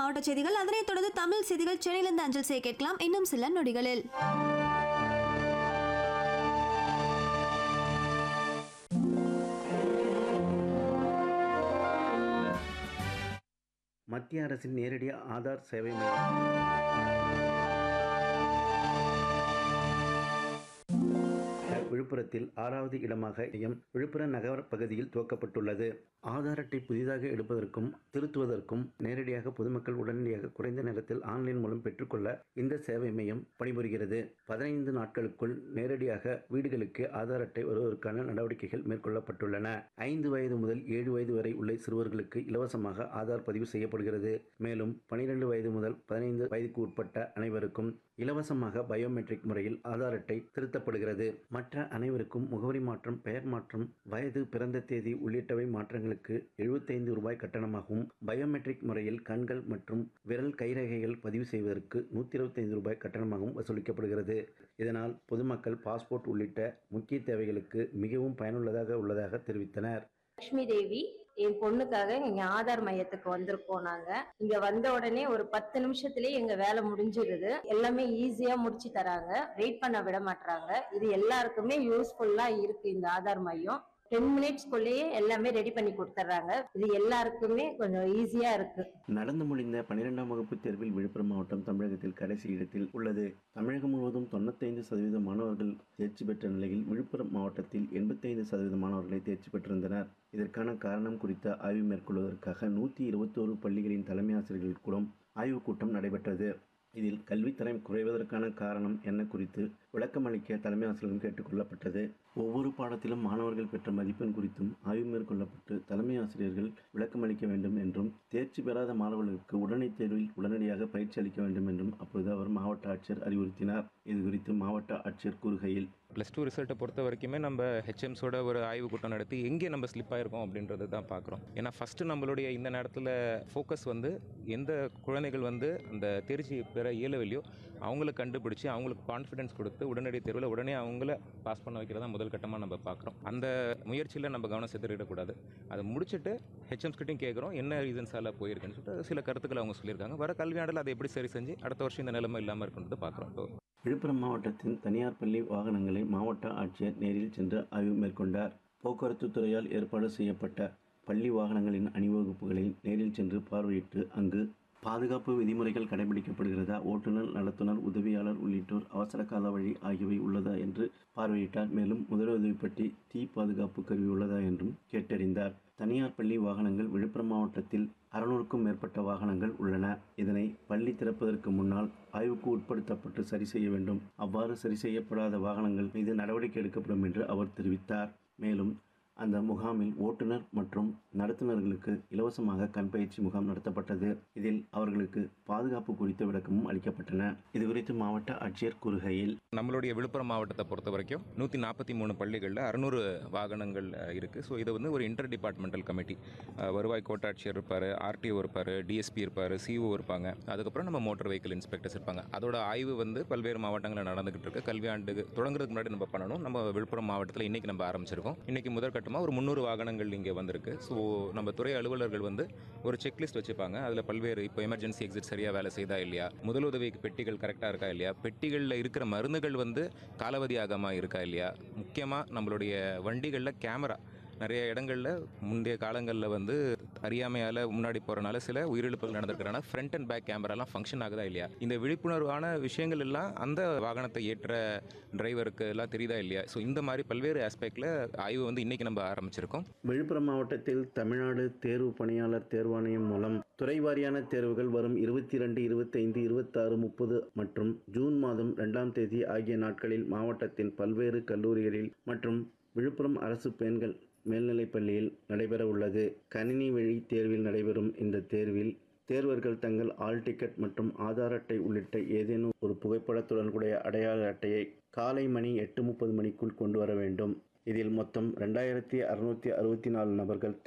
மாவட்ட செய்திகள் அதனைத் தொடர்ந்து தமிழ் செய்திகள் சென்னையிலிருந்து அஞ்சல் செய்ய கேட்கலாம் இன்னும் சில நொடிகளில் மத்திய அரசின் நேரடி ஆதார் சேவை மையம் விழுப்புரத்தில் ஆறாவது இடமாக எம் விழுப்புரம் நகர பகுதியில் துவக்கப்பட்டுள்ளது ஆதார் அட்டை புதிதாக எடுப்பதற்கும் திருத்துவதற்கும் நேரடியாக பொதுமக்கள் உடனடியாக குறைந்த நேரத்தில் ஆன்லைன் மூலம் பெற்றுக்கொள்ள இந்த சேவை மையம் பணிபுரிகிறது பதினைந்து நாட்களுக்குள் நேரடியாக வீடுகளுக்கு ஆதார் அட்டை வருவதற்கான நடவடிக்கைகள் மேற்கொள்ளப்பட்டுள்ளன ஐந்து வயது முதல் ஏழு வயது வரை உள்ள சிறுவர்களுக்கு இலவசமாக ஆதார் பதிவு செய்யப்படுகிறது மேலும் பனிரெண்டு வயது முதல் பதினைந்து வயதுக்கு உட்பட்ட அனைவருக்கும் இலவசமாக பயோமெட்ரிக் முறையில் ஆதார் அட்டை திருத்தப்படுகிறது மற்ற அனைவருக்கும் முகவரி மாற்றம் பெயர் மாற்றம் வயது பிறந்த தேதி உள்ளிட்டவை மாற்றங்களுக்கு எழுபத்தைந்து ரூபாய் கட்டணமாகவும் பயோமெட்ரிக் முறையில் கண்கள் மற்றும் விரல் கைரேகைகள் பதிவு செய்வதற்கு நூற்றி இருபத்தைந்து ரூபாய் கட்டணமாகவும் வசூலிக்கப்படுகிறது இதனால் பொதுமக்கள் பாஸ்போர்ட் உள்ளிட்ட முக்கிய தேவைகளுக்கு மிகவும் பயனுள்ளதாக உள்ளதாக தெரிவித்தனர் லட்சுமி தேவி என் பொண்ணுக்காக இங்க ஆதார் மையத்துக்கு வந்திருக்கோம் நாங்க இங்க வந்த உடனே ஒரு பத்து நிமிஷத்துலயே எங்க வேலை முடிஞ்சிருது எல்லாமே ஈஸியா முடிச்சு தராங்க வெயிட் பண்ண விட மாட்டாங்க இது எல்லாருக்குமே யூஸ்ஃபுல்லா இருக்கு இந்த ஆதார் மையம் டென் மினிட்ஸ்க்குள்ளேயே எல்லாமே ரெடி பண்ணி கொடுத்துட்றாங்க இது எல்லாருக்குமே கொஞ்சம் ஈஸியா இருக்கு நடந்து முடிந்த பன்னிரெண்டாம் வகுப்பு தேர்வில் விழுப்புரம் மாவட்டம் தமிழகத்தில் கடைசி இடத்தில் உள்ளது தமிழகம் முழுவதும் தொண்ணூத்தைந்து சதவீத மாணவர்கள் தேர்ச்சி பெற்ற நிலையில் விழுப்புரம் மாவட்டத்தில் எண்பத்தைந்து சதவீத மாணவர்களை தேர்ச்சி பெற்றிருந்தனர் இதற்கான காரணம் குறித்த ஆய்வு மேற்கொள்வதற்காக நூற்றி இருபத்தோரு பள்ளிகளின் தலைமை ஆசிரியர்கள் கூடம் ஆய்வுக் கூட்டம் நடைபெற்றது இதில் கல்வித்தரம் குறைவதற்கான காரணம் என்ன குறித்து விளக்கமளிக்க தலைமை ஆசிரியரும் கேட்டுக்கொள்ளப்பட்டது ஒவ்வொரு பாடத்திலும் மாணவர்கள் பெற்ற மதிப்பெண் குறித்தும் ஆய்வு மேற்கொள்ளப்பட்டு தலைமை ஆசிரியர்கள் விளக்கமளிக்க வேண்டும் என்றும் தேர்ச்சி பெறாத மாணவர்களுக்கு உடனடி தேர்வில் உடனடியாக பயிற்சி அளிக்க வேண்டும் என்றும் அப்பொழுது அவர் மாவட்ட ஆட்சியர் அறிவுறுத்தினார் இது குறித்து மாவட்ட ஆட்சியர் கூறுகையில் ப்ளஸ் டூ ரிசல்ட்டை பொறுத்த வரைக்குமே நம்ம ஹெச்எம்ஸோட ஒரு ஆய்வு கூட்டம் நடத்தி எங்கே நம்ம ஸ்லிப் ஆயிருக்கோம் அப்படின்றது தான் பார்க்குறோம் ஏன்னா ஃபஸ்ட்டு நம்மளுடைய இந்த நேரத்தில் ஃபோக்கஸ் வந்து எந்த குழந்தைகள் வந்து அந்த தேர்ச்சி பெற இயலவில்லையோ அவங்கள கண்டுபிடிச்சி அவங்களுக்கு கான்ஃபிடன்ஸ் கொடுத்து உடனடி தேர்வில் உடனே அவங்கள பாஸ் பண்ண வைக்கிறதா முதல் கட்டமாக நம்ம பார்க்குறோம் அந்த முயற்சியில் நம்ம கவனம் செலுத்திடக்கூடாது அதை முடிச்சுட்டு ஹெச்எம்ஸ் கிட்டையும் கேட்குறோம் என்ன ரீசன்ஸால் போயிருக்குன்னு சொல்லிட்டு சில கருத்துக்களை அவங்க சொல்லியிருக்காங்க வர கல்வியாண்டில் அதை எப்படி சரி செஞ்சு அடுத்த வருஷம் இந்த நிலைமை இல்லாமல் இருக்குன்றது பார்க்குறோம் இப்போ விழுப்புரம் மாவட்டத்தின் தனியார் பள்ளி வாகனங்களை மாவட்ட ஆட்சியர் நேரில் சென்று ஆய்வு மேற்கொண்டார் போக்குவரத்து துறையால் ஏற்பாடு செய்யப்பட்ட பள்ளி வாகனங்களின் அணிவகுப்புகளை நேரில் சென்று பார்வையிட்டு அங்கு பாதுகாப்பு விதிமுறைகள் கடைபிடிக்கப்படுகிறதா ஓட்டுநர் நடத்துனர் உதவியாளர் உள்ளிட்டோர் அவசர கால வழி ஆகியவை உள்ளதா என்று பார்வையிட்டார் மேலும் முதலுதவி பற்றி தீ பாதுகாப்பு கருவி உள்ளதா என்றும் கேட்டறிந்தார் தனியார் பள்ளி வாகனங்கள் விழுப்புரம் மாவட்டத்தில் அறுநூறுக்கும் மேற்பட்ட வாகனங்கள் உள்ளன இதனை பள்ளி திறப்பதற்கு முன்னால் ஆய்வுக்கு உட்படுத்தப்பட்டு சரி செய்ய வேண்டும் அவ்வாறு சரி செய்யப்படாத வாகனங்கள் மீது நடவடிக்கை எடுக்கப்படும் என்று அவர் தெரிவித்தார் மேலும் அந்த முகாமில் ஓட்டுநர் மற்றும் நடத்துனர்களுக்கு இலவசமாக கண் பயிற்சி முகாம் நடத்தப்பட்டது இதில் அவர்களுக்கு பாதுகாப்பு குறித்த விளக்கமும் அளிக்கப்பட்டன இது குறித்து மாவட்ட ஆட்சியர் கூறுகையில் நம்மளுடைய விழுப்புரம் மாவட்டத்தை பொறுத்த வரைக்கும் நூற்றி நாற்பத்தி மூணு பள்ளிகளில் அறுநூறு வாகனங்கள் இருக்குது ஸோ இது வந்து ஒரு இன்டர் டிபார்ட்மெண்டல் கமிட்டி வருவாய் கோட்டாட்சியர் இருப்பார் ஆர்டிஓ இருப்பார் டிஎஸ்பி இருப்பார் சிஓ இருப்பாங்க அதுக்கப்புறம் நம்ம மோட்டார் வெஹிக்கிள் இன்ஸ்பெக்டர்ஸ் இருப்பாங்க அதோட ஆய்வு வந்து பல்வேறு மாவட்டங்களில் நடந்துகிட்டு இருக்கு கல்வியாண்டு தொடங்குறதுக்கு முன்னாடி நம்ம பண்ணணும் நம்ம விழுப்புரம் மாவட்டத்தில் இன்றைக்கி நம்ம ஆரம்பிச்சிருக்கோம் இன்றைக்கி முதற்கட்டமாக ஒரு முந்நூறு வாகனங்கள் இங்கே வந்திருக்கு ஸோ நம்ம துறை அலுவலர்கள் வந்து ஒரு செக்லிஸ்ட் வச்சுப்பாங்க அதில் பல்வேறு இப்போ எமர்ஜென்சி எக்ஸிட் சரியாக வேலை செய்தா இல்லையா முதலுதவி பெட்டிகள் கரெக்டாக இருக்கா இல்லையா பெட்டிகளில் இருக்கிற மருந்துகள் வந்து காலாவதி ஆகாமல் இருக்கா இல்லையா முக்கியமாக நம்மளுடைய வண்டிகளில் கேமரா நிறைய இடங்களில் முந்தைய காலங்களில் வந்து அறியாமையால் முன்னாடி போகிறனால சில உயிரிழப்புகள் நடந்திருக்கிறனால ஃப்ரண்ட் அண்ட் பேக் கேமராலாம் ஃபங்க்ஷன் ஆகுதா இல்லையா இந்த விழிப்புணர்வான விஷயங்கள் எல்லாம் அந்த வாகனத்தை ஏற்ற டிரைவருக்கு எல்லாம் தெரியுதா இல்லையா ஸோ இந்த மாதிரி பல்வேறு ஆஸ்பெக்டில் ஆய்வு வந்து இன்றைக்கி நம்ம ஆரம்பிச்சிருக்கோம் விழுப்புரம் மாவட்டத்தில் தமிழ்நாடு தேர்வு பணியாளர் தேர்வாணையம் மூலம் துறை வாரியான தேர்வுகள் வரும் இருபத்தி ரெண்டு இருபத்தைந்து இருபத்தாறு முப்பது மற்றும் ஜூன் மாதம் ரெண்டாம் தேதி ஆகிய நாட்களில் மாவட்டத்தின் பல்வேறு கல்லூரிகளில் மற்றும் விழுப்புரம் அரசு பெண்கள் மேல்நிலைப் பள்ளியில் நடைபெற உள்ளது கணினி வழி தேர்வில் நடைபெறும் இந்த தேர்வில் தேர்வர்கள் தங்கள் ஆல் டிக்கெட் மற்றும் ஆதார் அட்டை உள்ளிட்ட ஏதேனும் ஒரு புகைப்படத்துடன் கூடிய அடையாள அட்டையை காலை மணி எட்டு முப்பது மணிக்குள் கொண்டு வர வேண்டும் இதில் மொத்தம் ரெண்டாயிரத்தி அறுநூற்றி அறுபத்தி நாலு நபர்கள்